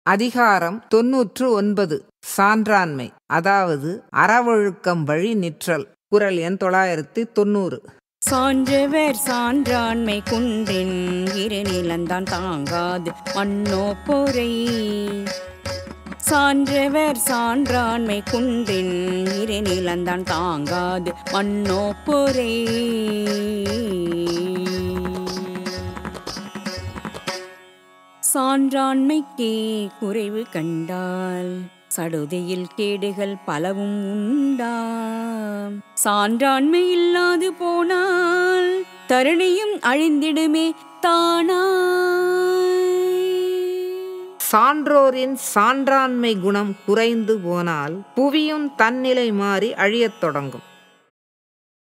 அதிகாரம் தொன்னூற்று ஒன்பது சான்றாண்மை அதாவது அறவொழுக்கம் வழி நிற்றல் குரல் எண் தொள்ளாயிரத்தி தொண்ணூறு சான்றவர் சான்றாண்மை குன்றின் இரு நிலந்தான் தாங்காது மண்ணோ பொறை சான்றவர் சான்றாண்மை குன்றின் இரு நிலந்தான் தாங்காது மண்ணோ பொறை சான்றாண்மைக்கே குறைவு கண்டால் சடுதியில் கேடுகள் பலவும் உண்டாம் சான்றாண்மை இல்லாது போனால் தருணியும் அழிந்திடுமே தானா சான்றோரின் சான்றாண்மை குணம் குறைந்து போனால் புவியும் தன்னிலை மாறி அழியத் தொடங்கும்